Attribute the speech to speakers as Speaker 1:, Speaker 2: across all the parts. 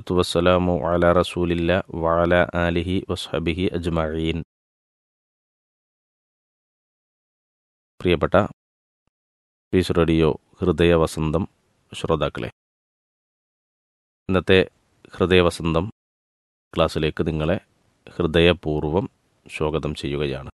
Speaker 1: വസ്സലാത്തു വസ്സലാമു അല റസൂലില്ല വഅല ആലിഹി വസ്ഹബിഹി അജ്മഈൻ പ്രിയപ്പെട്ട പീസ് റേഡിയോ ഹൃദയ വസന്തം ശ്രോതാക്കളെ ഇന്നത്തെ ഹൃദയ വസന്തം ക്ലാസ്സിലേക്ക് നിങ്ങളെ ഹൃദയപൂർവ്വം സ്വാഗതം ചെയ്യുകയാണ്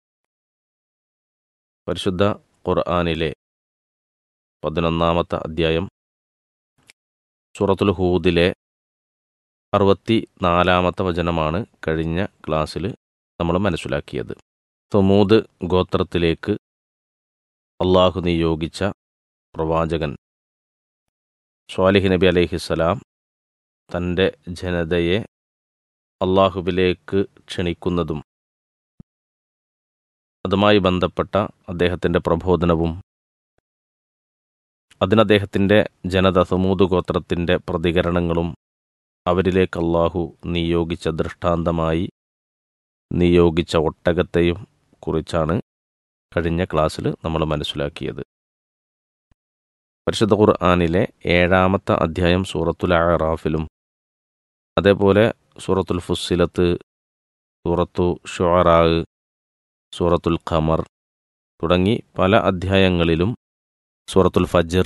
Speaker 1: പരിശുദ്ധ ഖുർആാനിലെ പതിനൊന്നാമത്തെ അധ്യായം സൂറത്തുൽ ഹൂദിലെ അറുപത്തി നാലാമത്തെ വചനമാണ് കഴിഞ്ഞ ക്ലാസ്സിൽ നമ്മൾ മനസ്സിലാക്കിയത് സമൂത് ഗോത്രത്തിലേക്ക് അള്ളാഹു നിയോഗിച്ച പ്രവാചകൻ സ്വാലിഹ് നബി അലൈഹിസ്സലാം തൻ്റെ ജനതയെ അള്ളാഹുവിലേക്ക് ക്ഷണിക്കുന്നതും അതുമായി ബന്ധപ്പെട്ട അദ്ദേഹത്തിൻ്റെ പ്രബോധനവും അതിന് അദ്ദേഹത്തിൻ്റെ ജനത സമൂത് ഗോത്രത്തിൻ്റെ പ്രതികരണങ്ങളും അവരിലേക്ക് അള്ളാഹു നിയോഗിച്ച ദൃഷ്ടാന്തമായി നിയോഗിച്ച ഒട്ടകത്തെയും കുറിച്ചാണ് കഴിഞ്ഞ ക്ലാസ്സിൽ നമ്മൾ മനസ്സിലാക്കിയത് പരിശുദ്ധ ഖുർആാനിലെ ഏഴാമത്തെ അധ്യായം സൂറത്തുൽ അറാഫിലും അതേപോലെ സൂറത്തുൽ ഫുസ്സിലത്ത് സൂറത്തു ഷുറാ സൂറത്തുൽ ഖമർ തുടങ്ങി പല അധ്യായങ്ങളിലും സൂറത്തുൽ ഫജർ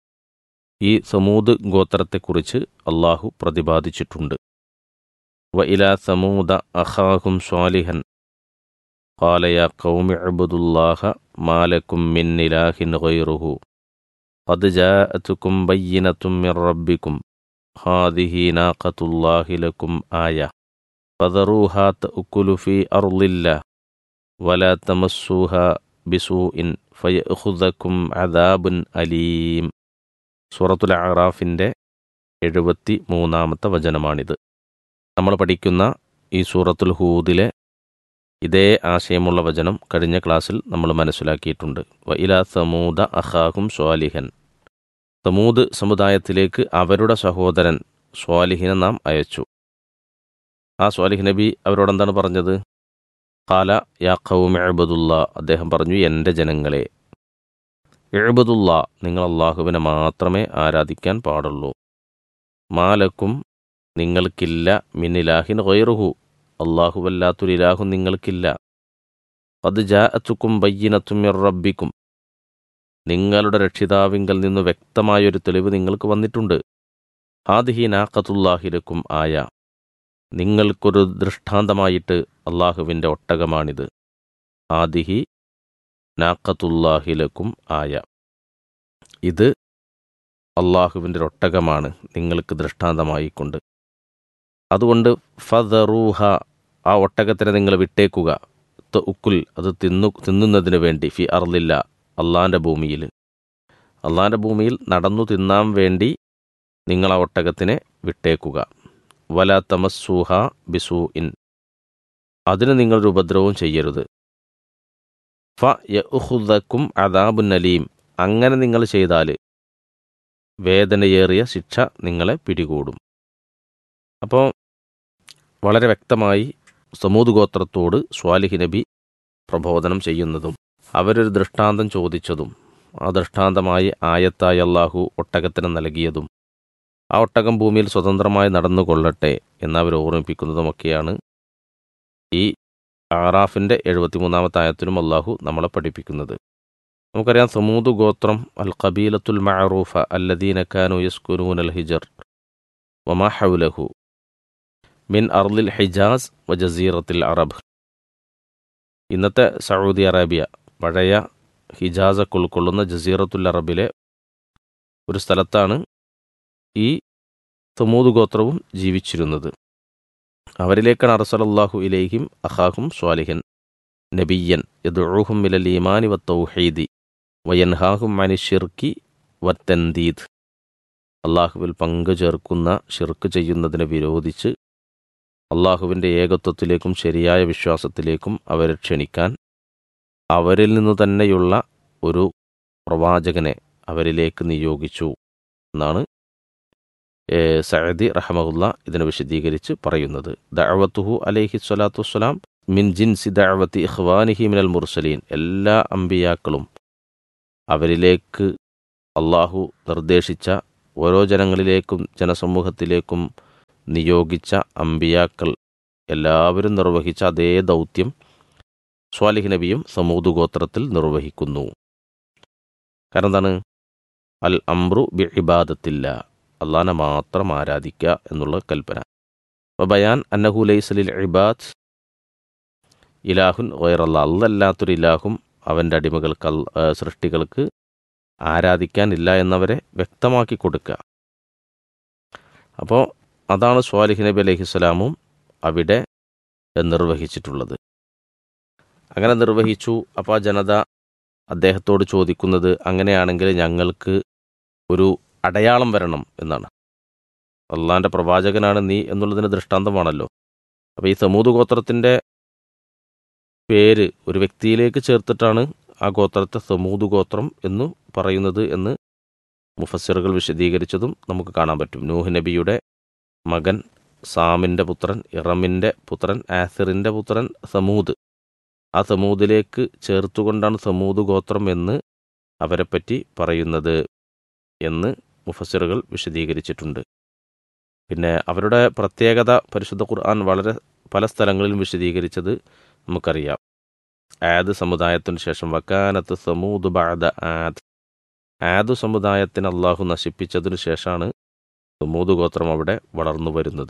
Speaker 1: ഈ സമൂത് ഗോത്രത്തെക്കുറിച്ച് അള്ളാഹു പ്രതിപാദിച്ചിട്ടുണ്ട് വ ഇലാ സമൂദ അഖാഹും സ്വാലിഹൻ قال يا قوم اعبدوا الله ما لكم من إله غيره قد جاءتكم بينة من ربكم هذه ناقة الله لكم آية فذروها تأكل في أرض الله ولا تمسوها بسوء فيأخذكم عذاب أليم സൂറത്തുൽ അറാഫിൻ്റെ എഴുപത്തി മൂന്നാമത്തെ വചനമാണിത് നമ്മൾ പഠിക്കുന്ന ഈ സൂറത്തുൽ ഹൂദിലെ ഇതേ ആശയമുള്ള വചനം കഴിഞ്ഞ ക്ലാസ്സിൽ നമ്മൾ മനസ്സിലാക്കിയിട്ടുണ്ട് വഇല സമൂദ അഹാഹും സ്വാലിഹൻ സമൂദ് സമുദായത്തിലേക്ക് അവരുടെ സഹോദരൻ സ്വാലിഹിനെ നാം അയച്ചു ആ സ്വാലിഹ് നബി അവരോടെന്താണ് പറഞ്ഞത് കാല യാ ഖൗം എഴുബദുല്ല അദ്ദേഹം പറഞ്ഞു എൻ്റെ ജനങ്ങളെ എഴുബദുല്ല നിങ്ങൾ അള്ളാഹുവിനെ മാത്രമേ ആരാധിക്കാൻ പാടുള്ളൂ മാലക്കും നിങ്ങൾക്കില്ല മിന്നിലാഹിൻ ഗൈറുഹു അള്ളാഹുവല്ലാത്തൊരു ഇലാഹു നിങ്ങൾക്കില്ല അത് ജാഅത്തുക്കും ബയ്യനത്തും റബ്ബിക്കും നിങ്ങളുടെ രക്ഷിതാവിങ്കൽ നിന്ന് വ്യക്തമായൊരു തെളിവ് നിങ്ങൾക്ക് വന്നിട്ടുണ്ട് ആദിഹി നാക്കത്തുല്ലാഹിലക്കും ആയ നിങ്ങൾക്കൊരു ദൃഷ്ടാന്തമായിട്ട് അള്ളാഹുവിൻ്റെ ഒട്ടകമാണിത് ആദിഹി നാക്കത്തുല്ലാഹിലക്കും ആയ ഇത് അള്ളാഹുവിൻ്റെ ഒട്ടകമാണ് നിങ്ങൾക്ക് ദൃഷ്ടാന്തമായിക്കൊണ്ട് അതുകൊണ്ട് ഫദറൂഹ ആ ഒട്ടകത്തിനെ നിങ്ങൾ വിട്ടേക്കുക ഉക്കുൽ അത് തിന്നു തിന്നുന്നതിന് വേണ്ടി ഫി അർലില്ല അള്ളാൻ്റെ ഭൂമിയിൽ അള്ളാൻ്റെ ഭൂമിയിൽ നടന്നു തിന്നാൻ വേണ്ടി നിങ്ങൾ ആ ഒട്ടകത്തിനെ വിട്ടേക്കുക വല തമസ്സൂഹ ബിസൂ ഇൻ അതിന് നിങ്ങളൊരു ഉപദ്രവവും ചെയ്യരുത് ഫ യഹുദക്കും അദാബുൻ അലീം അങ്ങനെ നിങ്ങൾ ചെയ്താൽ വേദനയേറിയ ശിക്ഷ നിങ്ങളെ പിടികൂടും അപ്പോൾ വളരെ വ്യക്തമായി സമൂത് ഗോത്രത്തോട് സ്വാലിഹ് നബി പ്രബോധനം ചെയ്യുന്നതും അവരൊരു ദൃഷ്ടാന്തം ചോദിച്ചതും ആ ദൃഷ്ടാന്തമായി ആയത്തായി അള്ളാഹു ഒട്ടകത്തിന് നൽകിയതും ആ ഒട്ടകം ഭൂമിയിൽ സ്വതന്ത്രമായി നടന്നുകൊള്ളട്ടെ എന്നവർ ഓർമ്മിപ്പിക്കുന്നതുമൊക്കെയാണ് ഈ ആറാഫിൻ്റെ എഴുപത്തിമൂന്നാമത്തെ ആയത്തിലും അള്ളാഹു നമ്മളെ പഠിപ്പിക്കുന്നത് നമുക്കറിയാം സമൂത് ഗോത്രം അൽ ഖബീലത്തുൽ മഅറൂഫ അല്ലദീന കാനു യസ്കുനൂൻ അൽ ഹിജർ വമാ ഹൗലഹു മിൻ അർലിൽ ഹിജാസ് വ ജസീറത്തിൽ അറബ് ഇന്നത്തെ സൗദി അറേബ്യ പഴയ ഹിജാസൊക്കെ ഉൾക്കൊള്ളുന്ന ജസീറത്തുൽ അറബിലെ ഒരു സ്ഥലത്താണ് ഈ തമൂദ് ഗോത്രവും ജീവിച്ചിരുന്നത് അവരിലേക്കാണ് അറസലല്ലാഹു ഇലേഹിം അഹാഹും സ്വാലിഹൻ നബിയൻ യദുഹും മിലൽ ഈമാനി വ തൗഹീദി വയൻഹാഹും അനി ഷിർക്കി വത്തൻദീദ് അള്ളാഹുവിൽ പങ്കു ചേർക്കുന്ന ഷിർക്ക് ചെയ്യുന്നതിനെ വിരോധിച്ച് അള്ളാഹുവിൻ്റെ ഏകത്വത്തിലേക്കും ശരിയായ വിശ്വാസത്തിലേക്കും അവരെ ക്ഷണിക്കാൻ അവരിൽ നിന്നു തന്നെയുള്ള ഒരു പ്രവാചകനെ അവരിലേക്ക് നിയോഗിച്ചു എന്നാണ് സഅദി റഹമുല്ല ഇതിനെ വിശദീകരിച്ച് പറയുന്നത് ദഅവത്തുഹു അലൈഹി സ്വലാത്തു വസ്സലാം മിൻ ജിൻസി ദഅവത്തി ഇഖ്വാനിഹി മിനൽ മുർസലീൻ എല്ലാ അമ്പിയാക്കളും അവരിലേക്ക് അള്ളാഹു നിർദ്ദേശിച്ച ഓരോ ജനങ്ങളിലേക്കും ജനസമൂഹത്തിലേക്കും നിയോഗിച്ച അമ്പിയാക്കൾ എല്ലാവരും നിർവഹിച്ച അതേ ദൗത്യം സ്വാലിഹ് നബിയും സമൂത് ഗോത്രത്തിൽ നിർവഹിക്കുന്നു കാരണം എന്താണ് അൽ അംറു ബി ഇബാദത്തില്ല അള്ളാനെ മാത്രം ആരാധിക്കുക എന്നുള്ള കൽപ്പന അപ്പോൾ ബയാൻ അന്നഹു ലൈസലിൽ ഇബാദ് ഇലാഹുൻ വൈറല്ല അല്ലല്ലാത്തൊരു ഇലാഹും അവൻ്റെ അടിമകൾക്ക് അൽ- ആ, സൃഷ്ടികൾക്ക് ആരാധിക്കാനില്ല എന്നവരെ വ്യക്തമാക്കി കൊടുക്കുക അപ്പോൾ അതാണ് സ്വാലിഹ് നബി അലൈഹിസ്സലാമും അവിടെ നിർവഹിച്ചിട്ടുള്ളത് അങ്ങനെ നിർവഹിച്ചു അപ്പോൾ ആ ജനത അദ്ദേഹത്തോട് ചോദിക്കുന്നത് അങ്ങനെയാണെങ്കിൽ ഞങ്ങൾക്ക് ഒരു അടയാളം വരണം എന്നാണ് അള്ളാൻ്റെ പ്രവാചകനാണ് നീ എന്നുള്ളതിന് ദൃഷ്ടാന്തമാണല്ലോ അപ്പോൾ ഈ സമൂത് ഗോത്രത്തിൻ്റെ പേര് ഒരു വ്യക്തിയിലേക്ക് ചേർത്തിട്ടാണ് ആ ഗോത്രത്തെ സമൂത് ഗോത്രം എന്ന് പറയുന്നത് എന്ന് മുഫസ്സിറുകൾ വിശദീകരിച്ചതും നമുക്ക് കാണാൻ പറ്റും നൂഹ് നബിയുടെ മകൻ സാമിൻ്റെ പുത്രൻ ഇറമിൻ്റെ പുത്രൻ ആസിറിൻ്റെ പുത്രൻ സമൂത് ആ സമൂതിലേക്ക് ചേർത്തുകൊണ്ടാണ് സമൂത് ഗോത്രം എന്ന് അവരെപ്പറ്റി പറയുന്നത് എന്ന് മുഫസ്സിറുകൾ വിശദീകരിച്ചിട്ടുണ്ട് പിന്നെ അവരുടെ പ്രത്യേകത പരിശുദ്ധ ഖുർആൻ വളരെ പല സ്ഥലങ്ങളിലും വിശദീകരിച്ചത് നമുക്കറിയാം ആദ് സമുദായത്തിനു ശേഷം വക്കാനത്ത് സമൂദ് ബാദ ആദ് ആദ് സമുദായത്തിന് അള്ളാഹു നശിപ്പിച്ചതിനു ശേഷമാണ് സമൂദ് ഗോത്രം അവിടെ വളർന്നു വരുന്നത്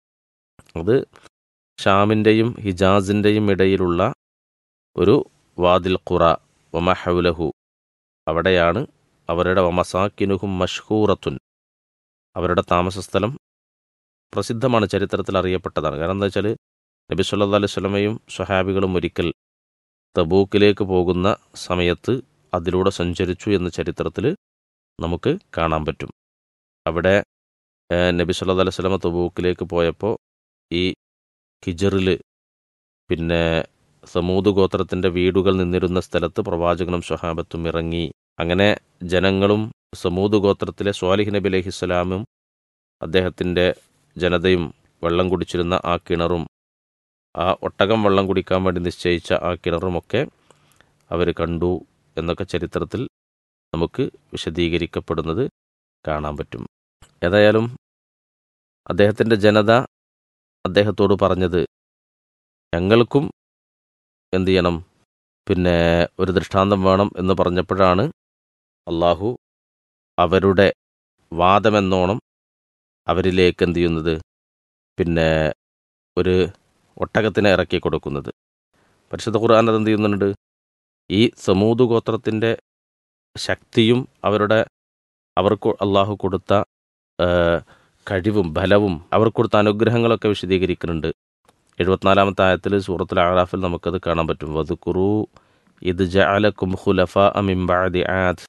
Speaker 1: അത് ഷാമിൻ്റെയും ഹിജാസിൻ്റെയും ഇടയിലുള്ള ഒരു വാദിൽ ഖുറ വമഹൗലഹു അവിടെയാണ് അവരുടെ വമസാക്കിനുഹും മഷ്ഹൂറത്തുൻ അവരുടെ താമസസ്ഥലം പ്രസിദ്ധമാണ് ചരിത്രത്തിൽ അറിയപ്പെട്ടതാണ് കാരണം എന്താ വെച്ചാൽ നബി സല്ലാ അലൈഹി സ്വലമയും സ്വഹാബികളും ഒരിക്കൽ തബൂക്കിലേക്ക് പോകുന്ന സമയത്ത് അതിലൂടെ സഞ്ചരിച്ചു എന്ന ചരിത്രത്തിൽ നമുക്ക് കാണാൻ പറ്റും അവിടെ ഏഹ്, നബി സല്ലാ അലൈഹി സ്വലമ തബൂക്കിലേക്ക് പോയപ്പോൾ ഈ ഹിജറിൽ പിന്നെ സമൂത് ഗോത്രത്തിൻ്റെ വീടുകൾ നിന്നിരുന്ന സ്ഥലത്ത് പ്രവാചകനും സ്വഹാബത്തും ഇറങ്ങി അങ്ങനെ ജനങ്ങളും സമൂത് ഗോത്രത്തിലെ സ്വാലിഹ് നബി അലഹിസ്സലാമും അദ്ദേഹത്തിൻ്റെ ജനതയും വെള്ളം കുടിച്ചിരുന്ന ആ കിണറും ആ ഒട്ടകം വെള്ളം കുടിക്കാൻ വേണ്ടി നിശ്ചയിച്ച ആ കിണറുമൊക്കെ അവർ കണ്ടു എന്നൊക്കെ ചരിത്രത്തിൽ നമുക്ക് വിശദീകരിക്കപ്പെടുന്നത് കാണാൻ പറ്റും ഏതായാലും അദ്ദേഹത്തിൻ്റെ ജനത അദ്ദേഹത്തോട് പറഞ്ഞത് ഞങ്ങൾക്കും എന്തു ചെയ്യണം പിന്നെ ഒരു ദൃഷ്ടാന്തം വേണം എന്ന് പറഞ്ഞപ്പോഴാണ് അള്ളാഹു അവരുടെ വാദമെന്നോണം അവരിലേക്ക് എന്ത് ചെയ്യുന്നത് പിന്നെ ഒരു ഒട്ടകത്തിനെ ഇറക്കി കൊടുക്കുന്നത് പരിശുദ്ധ ഖുർആൻ അത് എന്ത് ചെയ്യുന്നുണ്ട് ഈ സമൂത് ഗോത്രത്തിൻ്റെ ശക്തിയും അവരുടെ അവർക്ക് അള്ളാഹു കൊടുത്ത ആ, കഴിവും ബലവും അവർക്ക് കൊടുത്ത അനുഗ്രഹങ്ങളൊക്കെ വിശദീകരിക്കുന്നുണ്ട് എഴുപത്തിനാലാമത്തെ ആയത്തിൽ സൂറത്തുൽ ആറാഫിൽ നമുക്കത് കാണാൻ പറ്റും വധുക്കുറു ഇത് ജഅലക്കും ഖുലഫ അമിംബാദി ആദ്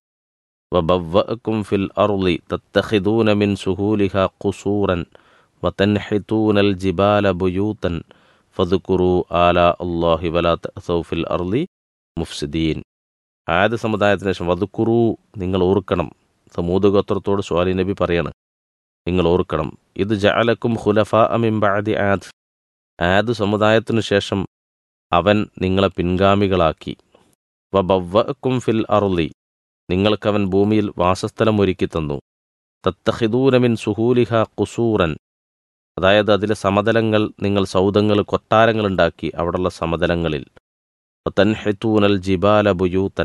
Speaker 1: وبوأكم في الأرض تتخذون من سهولها قصورا وتنحتون الجبال بيوتا فاذكروا آلاء الله ولا تأثوا في الأرض മുഫ്സിദീൻ ആദ്യ സമുദായത്തിന് ശേഷം വധുക്കുറു നിങ്ങൾ ഓർക്കണം സമൂത് ഗോത്രത്തോട് സ്വാലി നബി പറയാണ് നിങ്ങൾ ഓർക്കണം ഇത് ജഅലക്കും ഖുലഫ അമിംബാദി ആദ് ആദ് സമുദായത്തിനു ശേഷം അവൻ നിങ്ങളെ പിൻഗാമികളാക്കി വബവ്വക്കും ഫിൽ അറുളി നിങ്ങൾക്കവൻ ഭൂമിയിൽ വാസസ്ഥലം ഒരുക്കി തന്നു തത്തഹിദൂനമിൻ സുഹൂലിഹ കുസൂറൻ അതായത് അതിലെ സമതലങ്ങൾ നിങ്ങൾ സൗദങ്ങൾ കൊട്ടാരങ്ങൾ ഉണ്ടാക്കി അവിടെയുള്ള സമതലങ്ങളിൽ തൻഹെത്തൂനൽ ജിബാല ബുയൂത്തൻ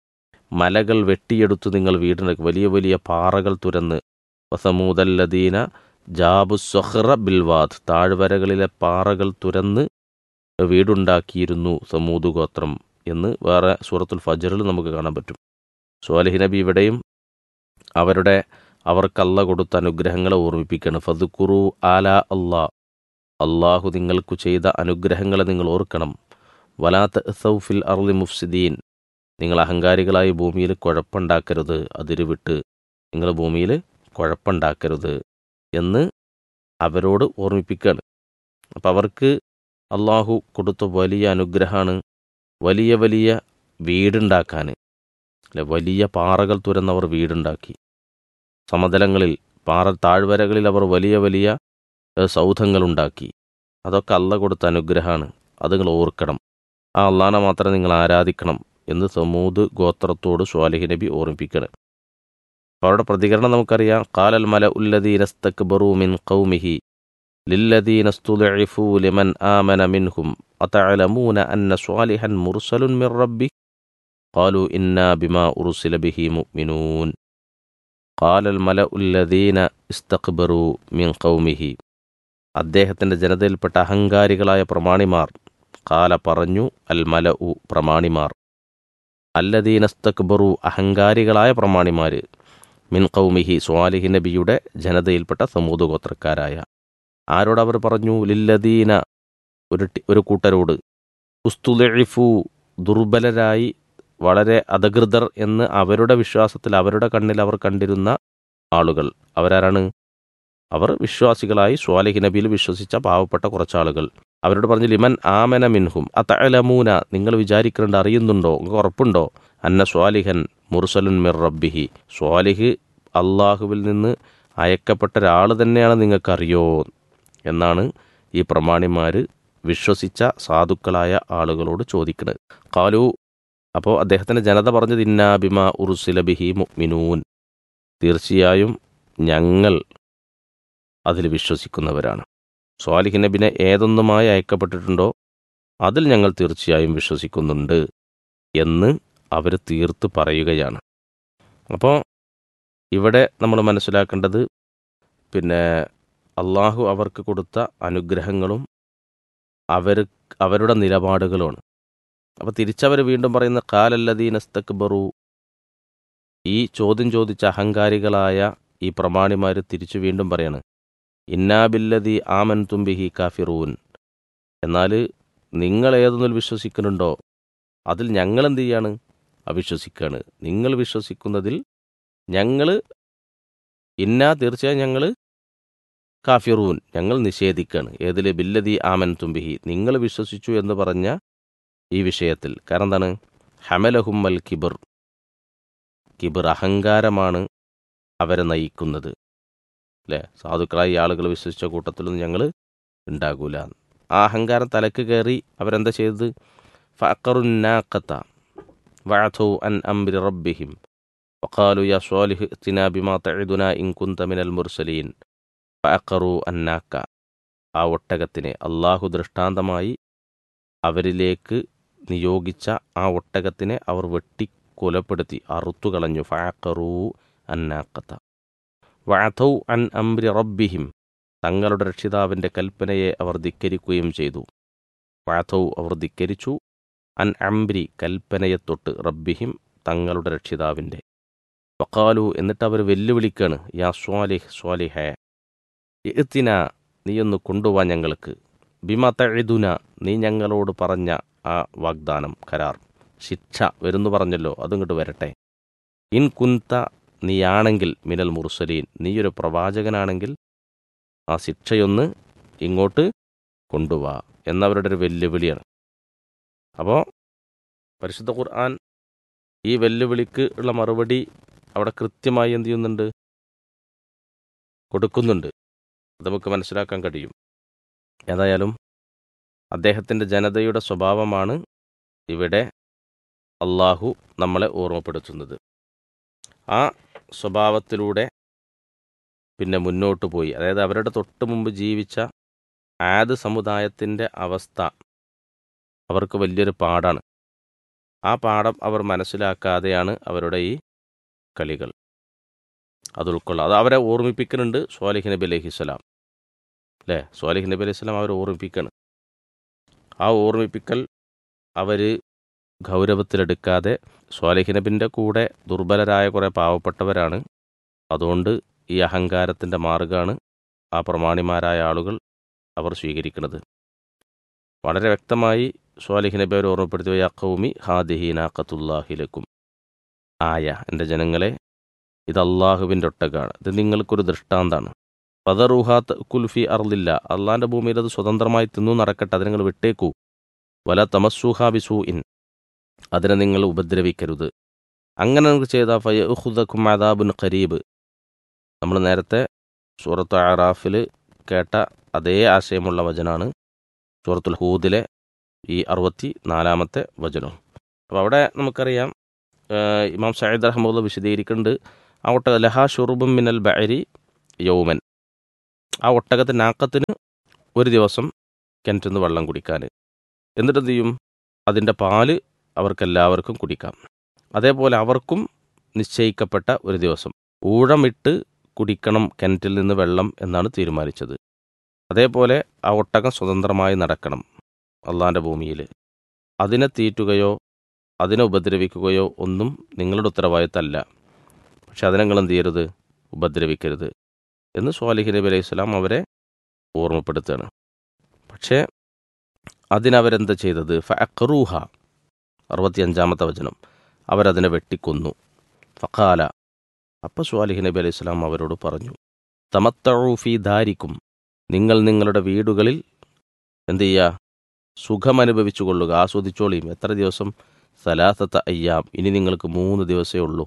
Speaker 1: മലകൾ വെട്ടിയെടുത്ത് നിങ്ങൾ വീടുണ്ടാക്കി വലിയ വലിയ പാറകൾ തുരന്ന് വസമൂതല്ലദീന ജാബു സൊഹ്റ ബിൽവാദ് താഴ്വരകളിലെ പാറകൾ തുരന്ന് വീടുണ്ടാക്കിയിരുന്നു സമൂത് ഗോത്രം എന്ന് വേറെ സൂറത്തുൽ ഫജറിൽ നമുക്ക് കാണാൻ പറ്റും സ്വാലിഹ് നബി ഇവിടെയും അവരുടെ അവർക്കല്ല കൊടുത്ത അനുഗ്രഹങ്ങളെ ഓർമ്മിപ്പിക്കണം ഫതുക്കുറു ആല അള്ളാ അള്ളാഹു നിങ്ങൾക്കു ചെയ്ത അനുഗ്രഹങ്ങളെ നിങ്ങൾ ഓർക്കണം വലാത്ത് സൗഫിൽ അർലി മുഫ്സിദീൻ നിങ്ങൾ അഹങ്കാരികളായി ഭൂമിയിൽ കുഴപ്പമുണ്ടാക്കരുത് അതിര് വിട്ട് നിങ്ങൾ ഭൂമിയിൽ കുഴപ്പമുണ്ടാക്കരുത് എന്ന് അവരോട് ഓർമ്മിപ്പിക്കുകയാണ് അപ്പം അവർക്ക് അള്ളാഹു കൊടുത്ത വലിയ അനുഗ്രഹമാണ് വലിയ വലിയ വീടുണ്ടാക്കാൻ അല്ലെ വലിയ പാറകൾ തുരന്നവർ വീടുണ്ടാക്കി സമതലങ്ങളിൽ പാറ താഴ്വരകളിൽ അവർ വലിയ വലിയ ഏഹ്, സൗധങ്ങളുണ്ടാക്കി അതൊക്കെ അല്ല കൊടുത്ത അനുഗ്രഹമാണ് അത് നിങ്ങൾ ഓർക്കണം ആ അള്ളാനെ മാത്രം നിങ്ങൾ ആരാധിക്കണം എന്ന് സമൂത് ഗോത്രത്തോട് സ്വാലിഹ് നബി ഓർമ്മിപ്പിക്കണം അപ്പോൾ അവരുടെ പ്രതികരണം നമുക്കറിയാം കാലൽ മല ഉല്ലദീനസ്തക്ബറു മിൻ ഖൗമിഹി للذين استضعفوا لمن آمن منهم أتعلمون أن صالحا مرسل من ربه قالوا إنا بما أرسل به مؤمنون قال الملأ الذين استكبروا من قومه അദ്ദേഹത്തിൻ്റെ ജനതയിൽപ്പെട്ട അഹങ്കാരികളായ പ്രമാണിമാർ കാല പറഞ്ഞു അൽ മല ഉ പ്രമാണിമാർ അല്ലദീനസ്തക്ബറു അഹങ്കാരികളായ പ്രമാണിമാർ മിൻ കൗമിഹി സ്വാലിഹി നബിയുടെ ജനതയിൽപ്പെട്ട സമൂത് ഗോത്രക്കാരായ ആരോട് അവർ പറഞ്ഞു ലില്ലദീന ഒരു ടി- ഒരു കൂട്ടരോട് ഉസ്തുലിഫു ദുർബലരായി വളരെ അധകൃതർ എന്ന് അവരുടെ വിശ്വാസത്തിൽ അവരുടെ കണ്ണിൽ അവർ കണ്ടിരുന്ന ആളുകൾ അവരാരാണ് അവർ വിശ്വാസികളായി സ്വാലിഹി നബിയിൽ വിശ്വസിച്ച പാവപ്പെട്ട കുറച്ചാളുകൾ അവരോട് പറഞ്ഞു ലിമൻ ആമന മിൻഹും അതലമൂന നിങ്ങൾ വിചാരിക്കുന്നുണ്ട് അറിയുന്നുണ്ടോ നിങ്ങൾക്ക് ഉറപ്പുണ്ടോ അന്ന സ്വാലിഹൻ മുർസലുൻ മിർ റബ്ബിഹി സ്വാലിഹ് അള്ളാഹുവിൽ നിന്ന് അയക്കപ്പെട്ട ഒരാൾ തന്നെയാണ് നിങ്ങൾക്കറിയോ എന്നാണ് ഈ പ്രമാണിമാർ വിശ്വസിച്ച സാധുക്കളായ ആളുകളോട് ചോദിക്കുന്നത് കാലു അപ്പോൾ അദ്ദേഹത്തിൻ്റെ ജനത പറഞ്ഞത് ഇന്നാ ബിമ ഉറുസില ബിഹി മുഅ്മിനൂൻ തീർച്ചയായും ഞങ്ങൾ അതിൽ വിശ്വസിക്കുന്നവരാണ് സ്വാലിഹ് നബിനെ ഏതൊന്നുമായി അയക്കപ്പെട്ടിട്ടുണ്ടോ അതിൽ ഞങ്ങൾ തീർച്ചയായും വിശ്വസിക്കുന്നുണ്ട് എന്ന് അവർ തീർത്ത് പറയുകയാണ് അപ്പോൾ ഇവിടെ നമ്മൾ മനസ്സിലാക്കേണ്ടത് പിന്നെ അള്ളാഹു അവർക്ക് കൊടുത്ത അനുഗ്രഹങ്ങളും അവർ അവരുടെ നിലപാടുകളുമാണ് അപ്പോൾ തിരിച്ചവർ വീണ്ടും പറയുന്ന കാലല്ലദീനസ്തക്ബറു ഈ ചോദ്യം ചോദിച്ച അഹങ്കാരികളായ ഈ പ്രമാണിമാർ തിരിച്ചു വീണ്ടും പറയാണ് ഇന്നാബില്ലതി ആമൻ തുംബിഹി കാഫിറൂൻ എന്നാൽ നിങ്ങൾ ഏതൊന്നിൽ വിശ്വസിക്കുന്നുണ്ടോ അതിൽ ഞങ്ങൾ എന്ത് ചെയ്യാണ് അവിശ്വസിക്കുകയാണ് നിങ്ങൾ വിശ്വസിക്കുന്നതിൽ ഞങ്ങൾ ഇന്നാ തീർച്ചയായും ഞങ്ങൾ കാഫിറൂൻ ഞങ്ങൾ നിഷേധിക്കുകയാണ് ഏതിൽ ബില്ലതി ആമൻ തുംബിഹി നിങ്ങൾ വിശ്വസിച്ചു എന്ന് പറഞ്ഞ ഈ വിഷയത്തിൽ കാരണം എന്താണ് ഹമലഹുമ്മൽ കിബിർ കിബിർ അഹങ്കാരമാണ് അവരെ നയിക്കുന്നത് അല്ലേ സാധുക്കളായി ആളുകൾ വിശ്വസിച്ച കൂട്ടത്തിലൊന്നും ഞങ്ങൾ ഉണ്ടാകൂല ആ അഹങ്കാരം തലക്ക് കയറി അവരെന്താ ചെയ്തത് ഫക്കറുന്നാക്കത്ത വഅഥു അൻ അംരി റബ്ബിഹിം وقالوا يا صالح ائتنا بما تعدنا إن كنت من المرسلين ഫഅഖറു അന്നാക്ക ആ ഒട്ടകത്തിനെ അള്ളാഹു ദൃഷ്ടാന്തമായി അവരിലേക്ക് നിയോഗിച്ച ആ ഒട്ടകത്തിനെ അവർ വെട്ടി കൊലപ്പെടുത്തി അറുത്തുകളഞ്ഞു ഫഅഖറു അന്നാക്കത്ത വഅഥൗ അൻ അംരി റബ്ബിഹിം തങ്ങളുടെ രക്ഷിതാവിൻ്റെ കൽപ്പനയെ അവർ ധിക്കരിക്കുകയും ചെയ്തു വഅഥൗ അവർ ധിക്കരിച്ചു അൻ അംരി കൽപ്പനയെ തൊട്ട് റബ്ബിഹിം തങ്ങളുടെ രക്ഷിതാവിൻ്റെ വക്കാലു എന്നിട്ട് അവർ വെല്ലുവിളിക്കാണ് യാ സ്വാലിഹ് സ്വാലിഹേ ഇത്തിന നീയൊന്ന് കൊണ്ടുപോവാ ഞങ്ങൾക്ക് ബിമതഴുതുന നീ ഞങ്ങളോട് പറഞ്ഞ ആ വാഗ്ദാനം കരാർ ശിക്ഷ വരുന്നു പറഞ്ഞല്ലോ അതിങ്ങോട്ട് വരട്ടെ ഇൻ കുന്ത നീയാണെങ്കിൽ മിനൽ മുർസലീൻ നീയൊരു പ്രവാചകനാണെങ്കിൽ ആ ശിക്ഷയൊന്ന് ഇങ്ങോട്ട് കൊണ്ടുവാ എന്നവരുടെ ഒരു വെല്ലുവിളിയാണ് അപ്പോൾ പരിശുദ്ധ ഖുർആൻ ഈ വെല്ലുവിളിക്ക് ഉള്ള മറുപടി അവിടെ കൃത്യമായി എന്ത് ചെയ്യുന്നുണ്ട് കൊടുക്കുന്നുണ്ട് അത് നമുക്ക് മനസ്സിലാക്കാൻ കഴിയും ഏതായാലും അദ്ദേഹത്തിൻ്റെ ജനതയുടെ സ്വഭാവമാണ് ഇവിടെ അള്ളാഹു നമ്മളെ ഓർമ്മപ്പെടുത്തുന്നത് ആ സ്വഭാവത്തിലൂടെ പിന്നെ മുന്നോട്ട് പോയി അതായത് അവരുടെ തൊട്ട് മുമ്പ് ജീവിച്ച ആദ് സമുദായത്തിൻ്റെ അവസ്ഥ അവർക്ക് വലിയൊരു പാടാണ് ആ പാഠം അവർ മനസ്സിലാക്കാതെയാണ് അവരുടെ ഈ കളികൾ അത് ഉൾക്കൊള്ളുക അത് അവരെ ഓർമ്മിപ്പിക്കുന്നുണ്ട് സ്വാലിഹ് നബി അലഹിസ്സലാം അല്ലേ സ്വാലിഹ് നബി അലൈഹി സ്വലാം അവരെ ഓർമ്മിപ്പിക്കണം ആ ഓർമ്മിപ്പിക്കൽ അവർ ഗൗരവത്തിലെടുക്കാതെ സ്വാലിഹ് നബിൻ്റെ കൂടെ ദുർബലരായ കുറേ പാവപ്പെട്ടവരാണ് അതുകൊണ്ട് ഈ അഹങ്കാരത്തിൻ്റെ മാർഗ്ഗമാണ് ആ പ്രമാണിമാരായ ആളുകൾ അവർ സ്വീകരിക്കുന്നത് വളരെ വ്യക്തമായി സ്വാലിഹ് നബി അവർ ഓർമ്മപ്പെടുത്തിയ യക്കൗമി ഹാദിഹീനാക്കത്തുല്ലാഹിലക്കും ആയ എൻ്റെ ജനങ്ങളെ ഇത് അള്ളാഹുവിൻ്റെ ഒട്ടകാണ് ഇത് നിങ്ങൾക്കൊരു ദൃഷ്ടാന്താണ് പദറുഹാത്ത് കുൽഫി അർലില്ല അള്ളാന്റെ ഭൂമിയിൽ അത് സ്വതന്ത്രമായി തിന്നു നടക്കട്ടെ അത് നിങ്ങൾ വിട്ടേക്കൂ വല തമസ്സുഹ ബിസൂ ഇൻ അതിനെ നിങ്ങൾ ഉപദ്രവിക്കരുത് അങ്ങനെ നിങ്ങൾക്ക് ചെയ്ത ഫയഹുദക്കും അദാബുൻ ഖരീബ് നമ്മൾ നേരത്തെ സൂറത്ത് ആറാഫിൽ കേട്ട അതേ ആശയമുള്ള വചനാണ് സൂറത്തുൽ ഹൂദിലെ ഈ അറുപത്തി നാലാമത്തെ വചനം അപ്പോൾ അവിടെ നമുക്കറിയാം ഏഹ് ഇമാം സയ്യിദ് റഹ്മുല്ല വിശദീകരിക്കുന്നുണ്ട് ആ ഒട്ടക ലഹാ ഷുറുബും മിനൽ ബഅരി യൗമൻ ആ ഒട്ടകത്തിന് നാക്കത്തിന് ഒരു ദിവസം കിണറ്റിൽ നിന്ന് വെള്ളം കുടിക്കാൻ എന്നിട്ട് എന്ത് ചെയ്യും അതിൻ്റെ പാല് അവർക്കെല്ലാവർക്കും കുടിക്കാം അതേപോലെ അവർക്കും നിശ്ചയിക്കപ്പെട്ട ഒരു ദിവസം ഊഴമിട്ട് കുടിക്കണം കിണറ്റിൽ നിന്ന് വെള്ളം എന്നാണ് തീരുമാനിച്ചത് അതേപോലെ ആ ഒട്ടകം സ്വതന്ത്രമായി നടക്കണം അള്ളാൻ്റെ ഭൂമിയിൽ അതിനെ തീറ്റുകയോ അതിനെ ഉപദ്രവിക്കുകയോ ഒന്നും നിങ്ങളുടെ ഉത്തരവാദിത്തമല്ല പക്ഷെ അതിനെ നിങ്ങൾ എന്ത് ചെയ്യരുത് ഉപദ്രവിക്കരുത് എന്ന് സ്വാലിഹ് നബി അലൈഹി സ്വലാം അവരെ ഓർമ്മപ്പെടുത്തുകയാണ് പക്ഷേ അതിനവരെന്താ ചെയ്തത് ഫഅഖറൂഹ അറുപത്തിയഞ്ചാമത്തെ വചനം അവരതിനെ വെട്ടിക്കൊന്നു ഫഖാല അപ്പോൾ സ്വാലിഹ് നബി അലൈഹി സ്വലാം അവരോട് പറഞ്ഞു തമത്തഴൂഫി ധാരിക്കും നിങ്ങൾ നിങ്ങളുടെ വീടുകളിൽ എന്ത് ചെയ്യുക സുഖമനുഭവിച്ചു കൊള്ളുക ആസ്വദിച്ചോളിയും എത്ര ദിവസം സലാസത്ത അയ്യാം ഇനി നിങ്ങൾക്ക് മൂന്ന് ദിവസമേ ഉള്ളൂ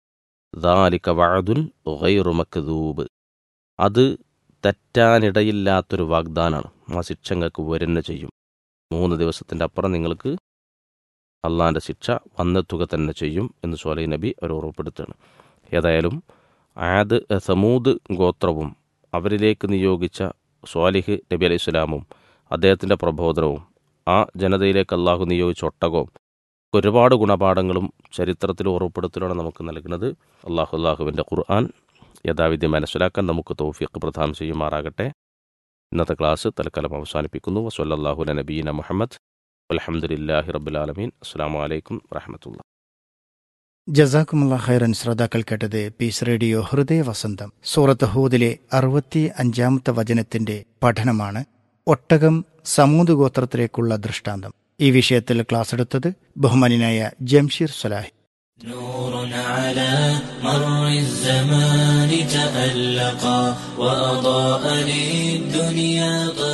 Speaker 1: ദാലിക വഅദുൻ ഗൈറു മക്ദൂബ് അത് തെറ്റാനിടയില്ലാത്തൊരു വാഗ്ദാനാണ് ആ ശിക്ഷ നിങ്ങൾക്ക് വരുന്ന ചെയ്യും മൂന്ന് ദിവസത്തിൻ്റെ അപ്പുറം നിങ്ങൾക്ക് അള്ളാൻ്റെ ശിക്ഷ വന്നെത്തുക തന്നെ ചെയ്യും എന്ന് സോലൈ നബി അവർ ഓർമ്മപ്പെടുത്തുകയാണ് ഏതായാലും ആദ് സമൂദ് ഗോത്രവും അവരിലേക്ക് നിയോഗിച്ച സ്വാലിഹ് നബി അലൈഹി സ്വലാമും അദ്ദേഹത്തിൻ്റെ പ്രബോധനവും ആ ജനതയിലേക്ക് അള്ളാഹു നിയോഗിച്ച ഒട്ടകവും ഒരുപാട് ഗുണപാഠങ്ങളും ചരിത്രത്തിൽ ഓർമ്മപ്പെടുത്തലാണ് നമുക്ക് നൽകുന്നത് അള്ളാഹു അള്ളാഹുവിൻ്റെ ഖുർആൻ യഥാവിധി മനസ്സിലാക്കാൻ നമുക്ക് തൗഫീഖ് പ്രദാനം ചെയ്യുമാറാകട്ടെ ഇന്നത്തെ ക്ലാസ് തൽക്കാലം അവസാനിപ്പിക്കുന്നു വസല്ലാഹു നബീന മുഹമ്മദ് അലഹമുല്ലാഹി റബുലാലമീൻ അസ്സാം വലൈക്കും വറഹമത്തുള്ള
Speaker 2: ജസാക്കുമുള്ള ഖൈറൻ ശ്രോതാക്കൾ കേട്ടത് പീസ് റേഡിയോ ഹൃദയ വസന്തം സൂറത്ത് ഹൂദിലെ അറുപത്തി അഞ്ചാമത്തെ വചനത്തിന്റെ പഠനമാണ് ഒട്ടകം സമൂത് ഗോത്രത്തിലേക്കുള്ള ദൃഷ്ടാന്തം ഈ വിഷയത്തിൽ ക്ലാസ് എടുത്തത് ബഹുമാനായ ജംഷീർ സലാഹി
Speaker 3: نور على مر الزمان تألقا وأضاء للدنيا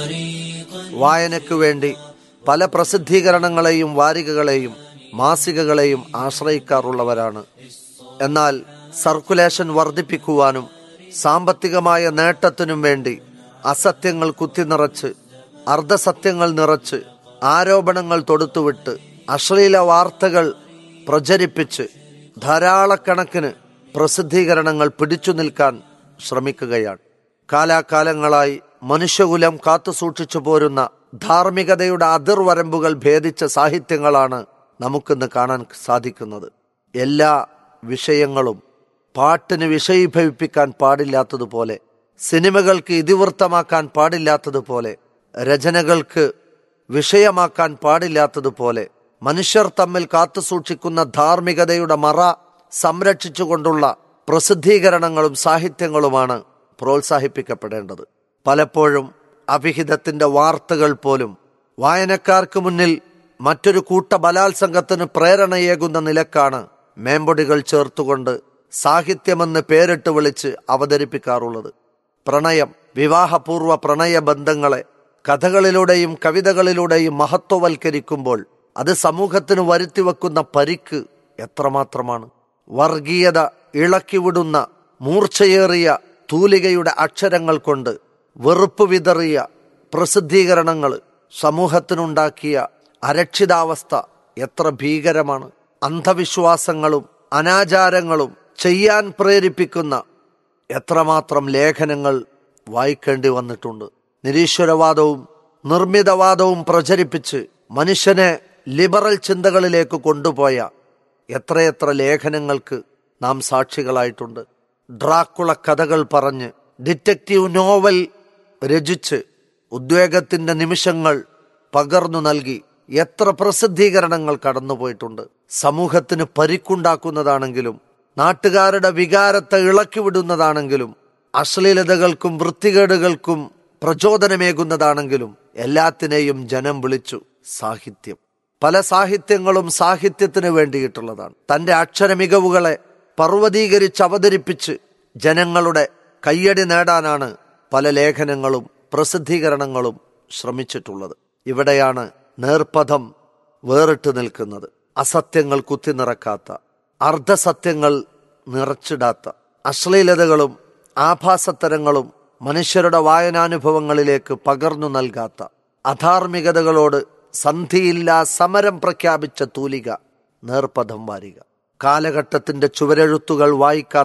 Speaker 3: طريقا
Speaker 4: വായനയ്ക്കു വേണ്ടി പല പ്രസിദ്ധീകരണങ്ങളെയും വാരികകളെയും മാസികകളെയും ആശ്രയിക്കാറുള്ളവരാണ് എന്നാൽ സർക്കുലേഷൻ വർദ്ധിപ്പിക്കുവാനും സാമ്പത്തികമായ നേട്ടത്തിനും വേണ്ടി അസത്യങ്ങൾ കുത്തിനിറച്ച് അർദ്ധസത്യങ്ങൾ നിറച്ച് ആരോപണങ്ങൾ തൊടുത്തുവിട്ട് അശ്ലീല വാർത്തകൾ പ്രചരിപ്പിച്ച് ധാരാളക്കണക്കിന് പ്രസിദ്ധീകരണങ്ങൾ പിടിച്ചു നിൽക്കാൻ ശ്രമിക്കുകയാണ് കാലാകാലങ്ങളായി മനുഷ്യകുലം കാത്തുസൂക്ഷിച്ചു പോരുന്ന ധാർമ്മികതയുടെ അതിർവരമ്പുകൾ ഭേദിച്ച സാഹിത്യങ്ങളാണ് നമുക്കിന്ന് കാണാൻ സാധിക്കുന്നത് എല്ലാ വിഷയങ്ങളും പാട്ടിന് വിഷയീഭവിപ്പിക്കാൻ പാടില്ലാത്തതുപോലെ സിനിമകൾക്ക് ഇതിവൃത്തമാക്കാൻ പാടില്ലാത്തതുപോലെ രചനകൾക്ക് വിഷയമാക്കാൻ പാടില്ലാത്തതുപോലെ മനുഷ്യർ തമ്മിൽ കാത്തുസൂക്ഷിക്കുന്ന ധാർമ്മികതയുടെ മറ സംരക്ഷിച്ചുകൊണ്ടുള്ള പ്രസിദ്ധീകരണങ്ങളും സാഹിത്യങ്ങളുമാണ് പ്രോത്സാഹിപ്പിക്കപ്പെടേണ്ടത് പലപ്പോഴും അഭിഹിതത്തിന്റെ വാർത്തകൾ പോലും വായനക്കാർക്ക് മുന്നിൽ മറ്റൊരു കൂട്ട ബലാത്സംഗത്തിന് പ്രേരണയേകുന്ന നിലക്കാണ് മേമ്പൊടികൾ ചേർത്തുകൊണ്ട് സാഹിത്യമെന്ന് പേരിട്ട് വിളിച്ച് അവതരിപ്പിക്കാറുള്ളത് പ്രണയം വിവാഹപൂർവ്വ പ്രണയ ബന്ധങ്ങളെ കഥകളിലൂടെയും കവിതകളിലൂടെയും മഹത്വവൽക്കരിക്കുമ്പോൾ അത് സമൂഹത്തിന് വരുത്തിവെക്കുന്ന പരിക്ക് എത്രമാത്രമാണ് വർഗീയത ഇളക്കിവിടുന്ന മൂർച്ചയേറിയ തൂലികയുടെ അക്ഷരങ്ങൾ കൊണ്ട് വെറുപ്പ് വിതറിയ പ്രസിദ്ധീകരണങ്ങൾ സമൂഹത്തിനുണ്ടാക്കിയ അരക്ഷിതാവസ്ഥ എത്ര ഭീകരമാണ് അന്ധവിശ്വാസങ്ങളും അനാചാരങ്ങളും ചെയ്യാൻ പ്രേരിപ്പിക്കുന്ന എത്രമാത്രം ലേഖനങ്ങൾ വായിക്കേണ്ടി വന്നിട്ടുണ്ട് നിരീശ്വരവാദവും നിർമ്മിതവാദവും പ്രചരിപ്പിച്ച് മനുഷ്യനെ ലിബറൽ ചിന്തകളിലേക്ക് കൊണ്ടുപോയ എത്രയെത്ര ലേഖനങ്ങൾക്ക് നാം സാക്ഷികളായിട്ടുണ്ട് ഡ്രാക്കുള കഥകൾ പറഞ്ഞ് ഡിറ്റക്റ്റീവ് നോവൽ രചിച്ച് ഉദ്വേഗത്തിന്റെ നിമിഷങ്ങൾ പകർന്നു നൽകി എത്ര പ്രസിദ്ധീകരണങ്ങൾ കടന്നുപോയിട്ടുണ്ട് സമൂഹത്തിന് പരിക്കുണ്ടാക്കുന്നതാണെങ്കിലും നാട്ടുകാരുടെ വികാരത്തെ ഇളക്കിവിടുന്നതാണെങ്കിലും അശ്ലീലതകൾക്കും വൃത്തികേടുകൾക്കും പ്രചോദനമേകുന്നതാണെങ്കിലും എല്ലാത്തിനെയും ജനം വിളിച്ചു സാഹിത്യം പല സാഹിത്യങ്ങളും സാഹിത്യത്തിന് വേണ്ടിയിട്ടുള്ളതാണ് തന്റെ അക്ഷര മികവുകളെ പർവ്വതീകരിച്ച് അവതരിപ്പിച്ച് ജനങ്ങളുടെ കയ്യടി നേടാനാണ് പല ലേഖനങ്ങളും പ്രസിദ്ധീകരണങ്ങളും ശ്രമിച്ചിട്ടുള്ളത് ഇവിടെയാണ് നേർപഥം വേറിട്ട് നിൽക്കുന്നത് അസത്യങ്ങൾ കുത്തിനിറക്കാത്ത അർദ്ധസത്യങ്ങൾ നിറച്ചിടാത്ത അശ്ലീലതകളും ആഭാസത്തരങ്ങളും മനുഷ്യരുടെ വായനാനുഭവങ്ങളിലേക്ക് പകർന്നു നൽകാത്ത അധാർമികതകളോട് സന്ധിയില്ലാ സമരം പ്രഖ്യാപിച്ച തൂലിക നേർപഥം വാരിക കാലഘട്ടത്തിന്റെ ചുവരെഴുത്തുകൾ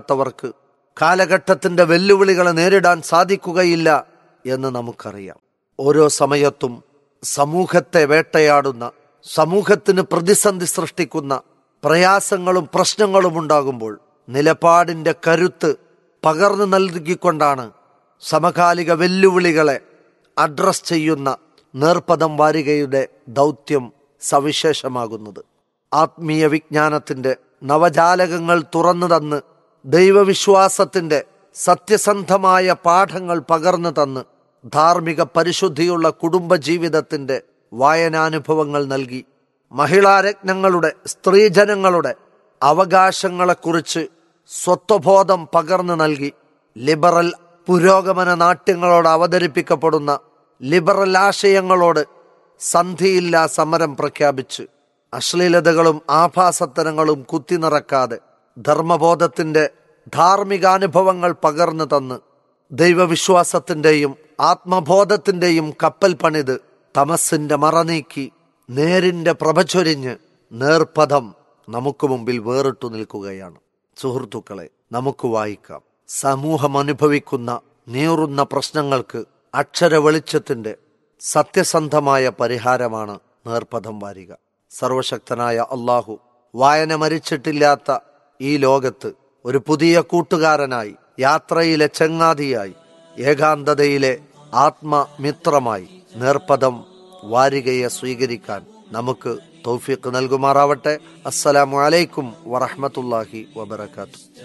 Speaker 4: വായിക്കാത്തവർക്ക് കാലഘട്ടത്തിന്റെ വെല്ലുവിളികളെ നേരിടാൻ സാധിക്കുകയില്ല എന്ന് നമുക്കറിയാം ഓരോ സമയത്തും സമൂഹത്തെ വേട്ടയാടുന്ന സമൂഹത്തിന് പ്രതിസന്ധി സൃഷ്ടിക്കുന്ന പ്രയാസങ്ങളും പ്രശ്നങ്ങളും ഉണ്ടാകുമ്പോൾ നിലപാടിന്റെ കരുത്ത് പകർന്നു നൽകിക്കൊണ്ടാണ് സമകാലിക വെല്ലുവിളികളെ അഡ്രസ് ചെയ്യുന്ന നേർപ്പദം വാരികയുടെ ദൗത്യം സവിശേഷമാകുന്നത് ആത്മീയ വിജ്ഞാനത്തിന്റെ നവജാലകങ്ങൾ തുറന്നു തന്ന് ദൈവവിശ്വാസത്തിന്റെ സത്യസന്ധമായ പാഠങ്ങൾ പകർന്നു തന്ന് ധാർമ്മിക പരിശുദ്ധിയുള്ള കുടുംബജീവിതത്തിന്റെ വായനാനുഭവങ്ങൾ നൽകി മഹിളാരത്നങ്ങളുടെ സ്ത്രീജനങ്ങളുടെ അവകാശങ്ങളെക്കുറിച്ച് സ്വത്വബോധം പകർന്നു നൽകി ലിബറൽ പുരോഗമന നാട്യങ്ങളോട് അവതരിപ്പിക്കപ്പെടുന്ന ലിബറൽ ആശയങ്ങളോട് സന്ധിയില്ലാ സമരം പ്രഖ്യാപിച്ച് അശ്ലീലതകളും ആഭാസത്തരങ്ങളും കുത്തിനിറക്കാതെ ധർമ്മബോധത്തിന്റെ ധാർമ്മികാനുഭവങ്ങൾ പകർന്നു തന്ന് ദൈവവിശ്വാസത്തിന്റെയും ആത്മബോധത്തിന്റെയും കപ്പൽ പണിത് തമസിന്റെ മറനീക്കി നേരിന്റെ പ്രഭചൊരിഞ്ഞ് നേർപഥം നമുക്ക് മുമ്പിൽ വേറിട്ടു നിൽക്കുകയാണ് സുഹൃത്തുക്കളെ നമുക്ക് വായിക്കാം സമൂഹം അനുഭവിക്കുന്ന നീറുന്ന പ്രശ്നങ്ങൾക്ക് അക്ഷര വെളിച്ചത്തിന്റെ സത്യസന്ധമായ പരിഹാരമാണ് നേർപഥം വാരിക സർവശക്തനായ അള്ളാഹു വായന മരിച്ചിട്ടില്ലാത്ത ഈ ലോകത്ത് ഒരു പുതിയ കൂട്ടുകാരനായി യാത്രയിലെ ചങ്ങാതിയായി ഏകാന്തതയിലെ ആത്മമിത്രമായി നേർപദം വാരികയെ സ്വീകരിക്കാൻ നമുക്ക് തൗഫീഖ് നൽകുമാറാവട്ടെ അസ്സലാമു അലൈക്കും വറഹ്മത്തുള്ളാഹി വബറകാതുഹു